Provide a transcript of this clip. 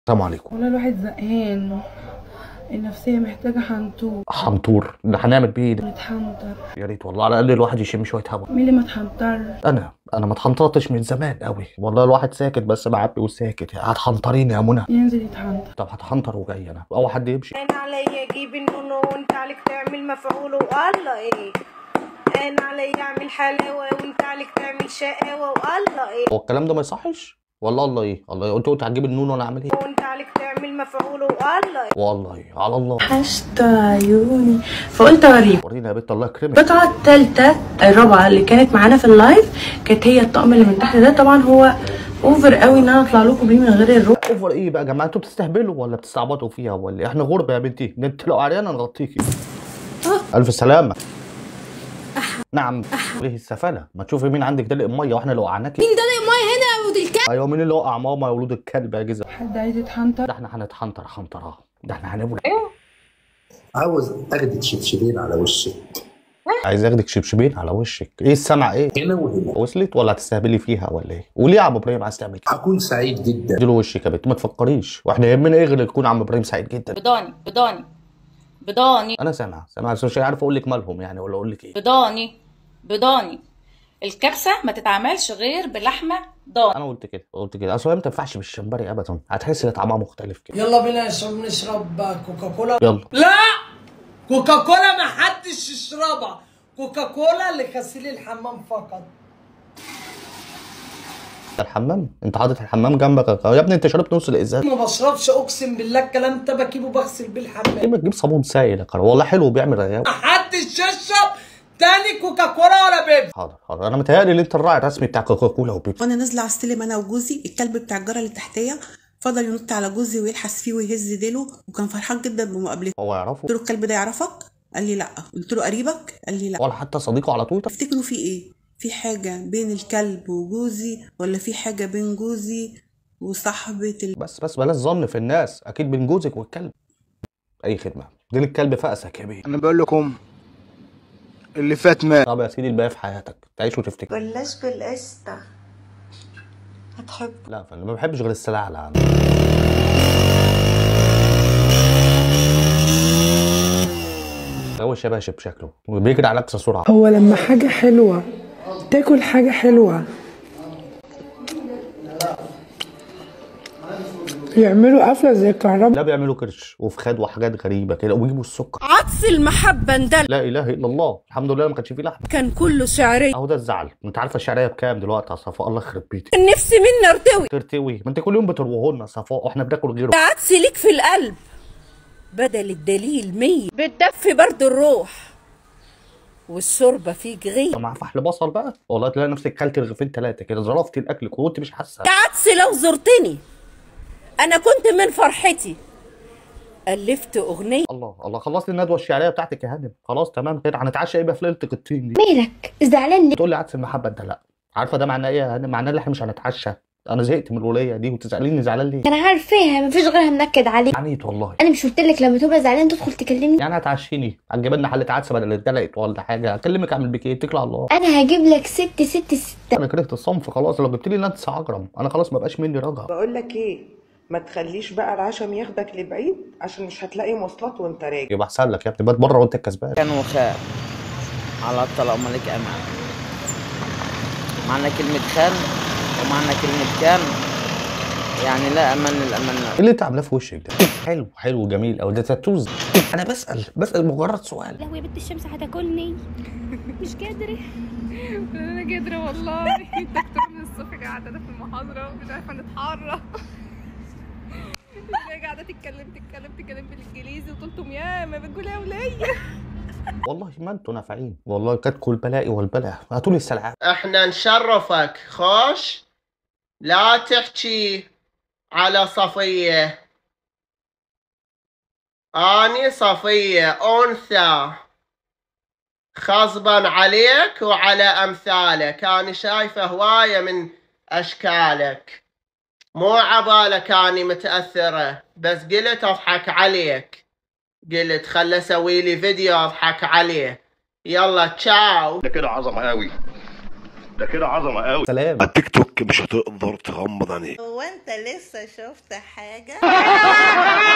السلام عليكم والله الواحد زهقان النفسية محتاجة حنطور حنطور ده هنعمل بيه إيه ده نتحنطر يا ريت والله على الاقل الواحد يشم شويه هوا مين اللي ما اتحنطرش انا انا ما اتحنطرتش من زمان قوي والله الواحد ساكت بس معبي وساكت هتحنطريني يا منى ينزل يتحنطر طب هتحنطر وجاي انا اول حد يمشي انا عليا اجيب النونو وانت عليك تعمل مفعول والله ايه انا عليا اعمل حلاوه وانت عليك تعمل شقاوه والله ايه هو الكلام ده ما يصحش والله الله ايه الله إيه؟ انت قلت هتجيب النون وانا اعمل ايه وانت عليك تعمل مفعول والله ايه والله إيه؟ على الله حشت عيوني فقلت اوريك ورينا يا بنت الله يكرمك القطعة التالتة الرابعة اللي كانت معانا في اللايف كانت هي الطقم اللي من تحت ده طبعا هو اوفر قوي ان انا اطلع لكم بيه من غير الروب اوفر ايه بقى يا جماعه انتوا بتستهبلوا ولا بتستعبطوا فيها ولا إيه؟ احنا غربه يا بنتي ده انت لو عريانه نغطيكي الف سلامه نعم ليه السفاله ما تشوفي مين عندك دلق ميه واحنا لو وقعناكي مين ده ماي هنا يا ولد الكلب ايوه مين اللي وقع ماما يا ولود الكلب يا جزا حد عايز يتحنطر ده احنا هنتحنطر حنطره ده احنا هنبرد عاوز اخدك شبشبين على وشك عايز اخدك شبشبين على وشك ايه السمع ايه هنا وهنا وصلت ولا هتستهبلي فيها ولا ايه وليه يا عم ابراهيم عايز تعمل كده هكون سعيد جدا اديله وشك يا بنت ما تفكريش واحنا يهمنا ايه غير تكون عم ابراهيم سعيد جدا بضاني بضاني بضاني انا سامع سامع بس مش عارف اقول لك مالهم يعني ولا اقول لك ايه بضاني بضاني الكبسة ما تتعملش غير بلحمة ضاني انا قلت كده قلت كده اصل هي ما تنفعش بالشمبري ابدا هتحس ان طعمها مختلف كده يلا بينا نشرب نشرب كوكاكولا يلا لا كوكاكولا ما حدش يشربها كوكاكولا لغسيل الحمام فقط الحمام انت حاطط الحمام جنبك يا ابني انت شربت نص الازاز ما بشربش اقسم بالله الكلام ده بجيبه بغسل بيه الحمام ليه ما تجيب صابون سائل يا كرم والله حلو بيعمل رياضه ما حدش يشرب تاني كوكاكولا ولا بيبسي حاضر حاضر انا متهيألي ان انت الراعي الرسمي بتاع كوكاكولا وبيبسي وانا نازله على السلم انا وجوزي الكلب بتاع الجاره اللي تحتيه فضل ينط على جوزي ويلحس فيه ويهز ديله وكان فرحان جدا بمقابلته هو يعرفه قلت له الكلب ده يعرفك قال لي لا قلت له قريبك قال لي لا ولا حتى صديقه على تويتر تفتكروا في ايه في حاجه بين الكلب وجوزي ولا في حاجه بين جوزي وصاحبه ال... بس بس بلاش ظن في الناس اكيد بين جوزك والكلب اي خدمه دين الكلب فأسك يا بيه انا بقول لكم اللي فات مات طب يا سيدي الباقي في حياتك تعيش وتفتكر بلاش بالقشطه هتحب لا فانا ما بحبش غير السلالة انا هو شباشب شكله وبيجري على اقصى سرعه هو لما حاجة حلوة تاكل حاجة حلوة يعملوا قفلة زي الكهرباء لا بيعملوا كرش وفخاد وحاجات غريبه كده ويجيبوا السكر عطس المحبة ده لا اله الا الله الحمد لله ما كانش فيه لحمه كان كله شعرية اهو ده الزعل انت عارفه الشعريه بكام دلوقتي يا صفاء الله يخرب بيتك نفسي مني ارتوي ترتوي ما انت كل يوم بتروهوا لنا صفاء واحنا بناكل غيره عطس ليك في القلب بدل الدليل مية بتدفي برد الروح والشوربة فيك غير مع فحل بصل بقى والله تلاقي نفسك كلت رغيفين ثلاثه كده ظرفتي الاكل وانت مش حاسه عطس لو زرتني انا كنت من فرحتي الفت اغنية الله الله خلصت الندوه الشعريه بتاعتك يا هانم خلاص تمام كده هنتعشى ايه بقى في ليله الطين دي مالك زعلان ليه تقول لي عدس المحبه انت لا عارفه ده معناه ايه يا هانم معناه ان احنا مش هنتعشى انا زهقت من الوليه دي وتزعليني زعلان ليه انا عارفاها مفيش غيرها منكد عليك عنيت والله انا مش قلت لك لما تبقى زعلان تدخل تكلمني يعني هتعشيني هتجيب لنا حله عدس بدل اتدلقت ولا حاجه اكلمك اعمل بك ايه اتكل على الله انا هجيب لك ست ست ست انا كرهت الصنف خلاص لو جبت لي لانس عجرم انا خلاص ما بقاش مني رجع بقول لك ايه ما تخليش بقى العشم ياخدك لبعيد عشان مش هتلاقي مواصلات وانت راجع يبقى احسن لك يا ابني بات بره وانت الكسبان كان وخاء على الطلاق ملك أمان معنى كلمة خان ومعنى كلمة كان يعني لا أمان للأمان ايه اللي انت عاملاه في وشك ده حلو حلو جميل او ده تاتوز انا بسال بسال مجرد سؤال لهوي يا بنت الشمس هتاكلني مش قادره انا قادره والله الدكتور من الصبح قاعده انا في المحاضره ومش عارفه نتحرك هي قاعده تتكلم تتكلم تتكلم بالانجليزي وقلت لهم يا ما بتقول يا وليه والله ما انتوا نافعين والله كاتكوا البلاء والبلاء هاتوا لي السلعات احنا نشرفك خوش لا تحكي على صفية اني صفية انثى خصبا عليك وعلى امثالك انا شايفة هواية من اشكالك مو عبالك اني متأثرة بس قلت اضحك عليك قلت خل اسوي لي فيديو اضحك عليه يلا تشاو ده كده عظمه قوي ده كده عظمه قوي سلام على التيك توك مش هتقدر تغمض عينيك هو انت لسه شفت حاجة؟